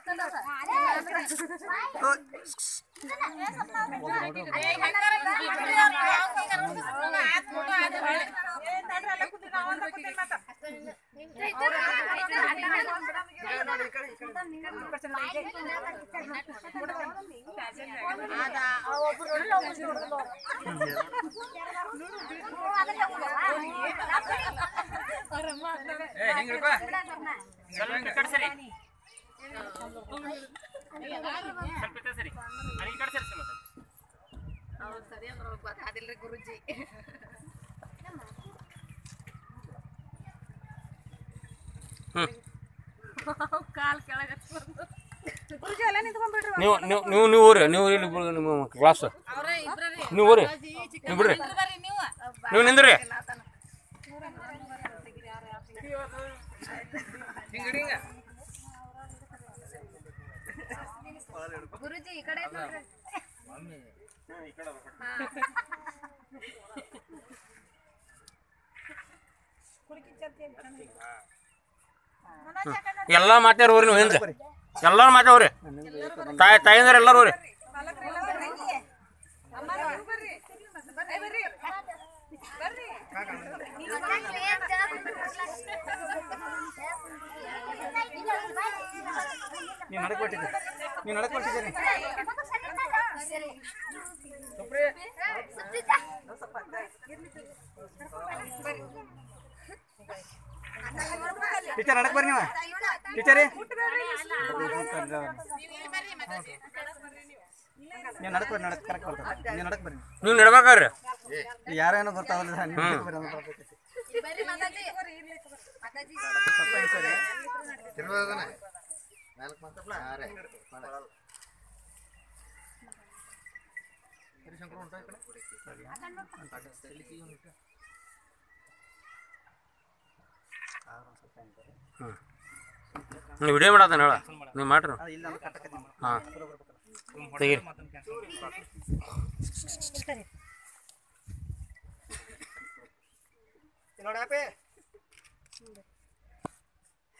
ಸ್ವಲ್ಪ ಈ ಕಡೆ ಸರಿ ಸ್ವಲ್ಪ ಈ ಕಡೆ ಸರಿ ಅಲ್ಲಿ ಈ ಕಡೆ ಸರಿಸಿ ಮತ್ತೆ ಅವ್ರು ಸರಿ ಅಂದ್ರೆ ಅವ್ರಿಗೆ ಗೊತ್ತಾದಿಲ್ರಿ ಗುರುಜಿ ಕಾಲ್ ಕೆಳಗೆ ಹಚ್ಕೊಂಡು ನೀವು ನೀವು ನೀವು ನೀವು ಊರಿ ನೀವು ಇಲ್ಲಿ ಬಿ- ನಿಮ್ಮ ಕ್ಲಾಸ್ ಅವ್ರೇ ಇಬ್ರೇ ನೀವು ಊರಿ ನೀವು ಬಿಡ್ರಿ ಬರ್ರಿ ನೀವು ನೀವು ನಿಂದ್ರಿ ಗುರುಜಿ ಈ ಕಡೆ ನೋಡ್ರಿ ಎಲ್ಲ ಮಾತಾಡ್ರಿ ಊರಿ ನೀವು ಹಿಂದೆ ಎಲ್ಲರೂ ಮಾತಾಡ್ರಿ ತಾಯಿ ತಾಯಿಂದ್ರೆ ಎಲ್ಲರೂ ಊರಿ ನೀವು ನಡಕ್ ಕೊಟ್ಟಿದ್ದೆ ನೀವು ನಡಕ್ ಕೊಟ್ಟಿದ್ದೀರಿ ಟೀಚರ್ ನಡಕ್ ಬರ್ರಿ ನೀವು ಟೀಚರೇ ನೀವು ನಡಕ್ ಬರ್ರಿ ನಡಕ್ ಕರೆಕ್ಟ್ ಬರ್ತದೆ ನೀವು ನಡಕ್ ಬರ್ರಿ ನೀವು ನಡ್ಬೇಕಾರ್ರಿ ಯಾರೇನೋ ಗೊತ್ತಾಗಲ್ಲ ನೀವು ನಡಕ್ ಬರ್ರಿ ಅಂತ ಬರ್ತೈತಿ. ಬರ್ರಿ ಮಾತಾಜಿ ಮಾತಾಜಿ ಸ್ವಲ್ಪ ಈ ಸರಿ. ನೀವು ವಿಡಿಯೋ ಮಾಡತ್ತಾನ ಹೇಳ ನೀವು ಮಾಡ್ರಿ ಅದು ಇಲ್ಲ ಅಂದ್ರೆ ಕಟ್ಟಕತ್ತಿ ನೀವು. ಹಾಂ ತೆಗೀರಿ ಇಲ್ಲಿ ನೋಡಿ ಅಪ್ಪಿ